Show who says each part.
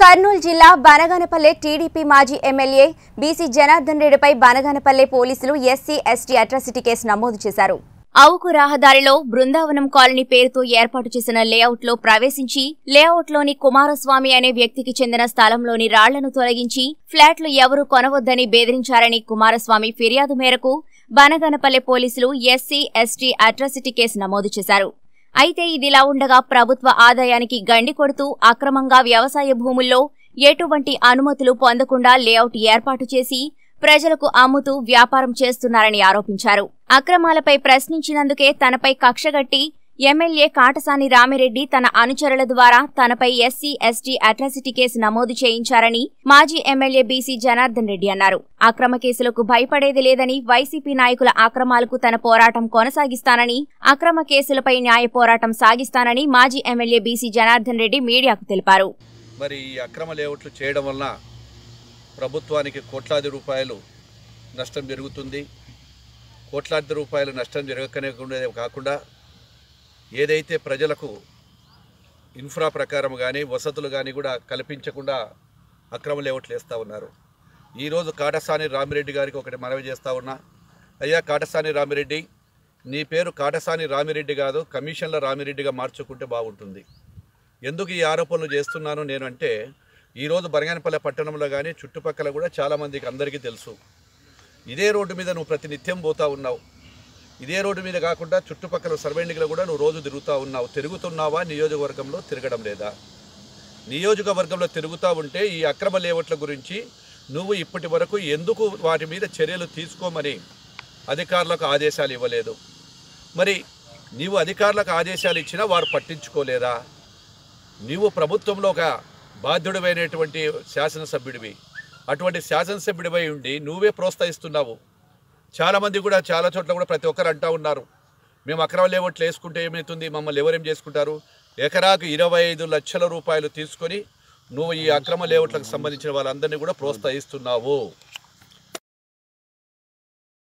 Speaker 1: కర్నూలు జిల్లా బనగానపల్లె టీడీపీ మాజీ MLA BC Janardhan రెడ్డిపై బనగానపల్లె పోలీసులు ఎస్సీ ఎస్టీ అట్రాసిటీ కేసు నమోదు చేశారు అవుకు రహదారిలో బృందావనం కాలనీ పేరుతో ఏర్పాటు చేసిన లేఅవుట్లో ప్రవేశించి లేఅవుట్లోని కుమారస్వామి అనే వ్యక్తికి చెందిన స్థలంలోని రాళ్లను తొలగించి ఫ్లాట్లు ఎవరూ కొనవద్దని బెదిరించారని కుమారస్వామి ఫిర్యాదు మేరకు బనగనపల్లె పోలీసులు ఎస్సీ ఎస్టీ అట్రాసిటీ కేసు నమోదు చేశారు అయితే ఇదిలా ఉండగా ప్రభుత్వ ఆదాయానికి గండి కొడుతూ అక్రమంగా వ్యవసాయ భూముల్లో ఎటువంటి అనుమతులు పొందకుండా లేఅవుట్ ఏర్పాటు చేసి ప్రజలకు అమ్ముతూ వ్యాపారం చేస్తున్నారని ఆరోపించారు అక్రమాలపై ప్రశ్నించినందుకే తనపై కక్షగట్టి ఎమ్మెల్యే కాటసాని రామిరెడ్డి తన అనుచరుల ద్వారా తనపై ఎస్సీ ఎస్టీ అట్రాసిటీ కేసు నమోదు చేయించారని మాజీ ఎమ్మెల్యే బీసీ జనార్దన్ రెడ్డి అన్నారు అక్రమ కేసులకు భయపడేది లేదని వైసీపీ నాయకుల అక్రమాలకు తన పోరాటం కొనసాగిస్తానని అక్రమ కేసులపై న్యాయ పోరాటం సాగిస్తానని మాజీ ఎమ్మెల్యే బీసీ జనార్దన్ రెడ్డి మీడియాకు తెలిపారు
Speaker 2: మరి ఈ అక్రమ లేఅవుట్లు చేయడం వలన ప్రభుత్వానికి కోట్లాది రూపాయలు నష్టం జరుగుతుంది కోట్లాది రూపాయలు నష్టం జరగకనే కాకుండా ఏదైతే ప్రజలకు ఇన్ఫ్రా ప్రకారం కానీ వసతులు కానీ కూడా కల్పించకుండా అక్రమ లేఅవుట్లు వేస్తూ ఉన్నారు ఈరోజు కాటసాని రామిరెడ్డి గారికి ఒకటి మనవి చేస్తూ ఉన్నా అయ్యా కాటసాని రామిరెడ్డి నీ పేరు కాటసాని రామిరెడ్డి కాదు కమిషన్ల రామిరెడ్డిగా మార్చుకుంటే బాగుంటుంది ఎందుకు ఈ ఆరోపణలు చేస్తున్నాను నేను అంటే ఈరోజు బనగానపల్లె పట్టణంలో కానీ చుట్టుపక్కల కూడా చాలామందికి అందరికీ తెలుసు ఇదే రోడ్డు మీద నువ్వు ప్రతినిత్యం పోతా ఉన్నావు ఇదే రోడ్డు మీద కాకుండా చుట్టుపక్కల సర్వెండింగ్లో కూడా నువ్వు రోజు తిరుగుతూ ఉన్నావు తిరుగుతున్నావా నియోజకవర్గంలో తిరగడం లేదా నియోజకవర్గంలో తిరుగుతూ ఉంటే ఈ అక్రమ లేఅవుట్ల గురించి నువ్వు ఇప్పటి వరకు ఎందుకు వాటి మీద చర్యలు తీసుకోమని అధికారులకు ఆదేశాలు ఇవ్వలేదు మరి నీవు అధికారులకు ఆదేశాలు ఇచ్చినా వారు పట్టించుకోలేదా నీవు ప్రభుత్వంలో ఒక బాధ్యుడివైనటువంటి శాసనసభ్యుడివి అటువంటి శాసనసభ్యుడివై ఉండి నువ్వే ప్రోత్సహిస్తున్నావు చాలామంది కూడా చాలా చోట్ల కూడా ప్రతి ఒక్కరు అంటా ఉన్నారు మేము అక్రమ లేవట్లు వేసుకుంటే ఏమవుతుంది మమ్మల్ని ఎవరేం చేసుకుంటారు ఎకరాకు ఇరవై ఐదు లక్షల రూపాయలు తీసుకొని నువ్వు ఈ అక్రమ లేఅవుట్లకు సంబంధించిన వాళ్ళందరినీ కూడా ప్రోత్సహిస్తున్నావు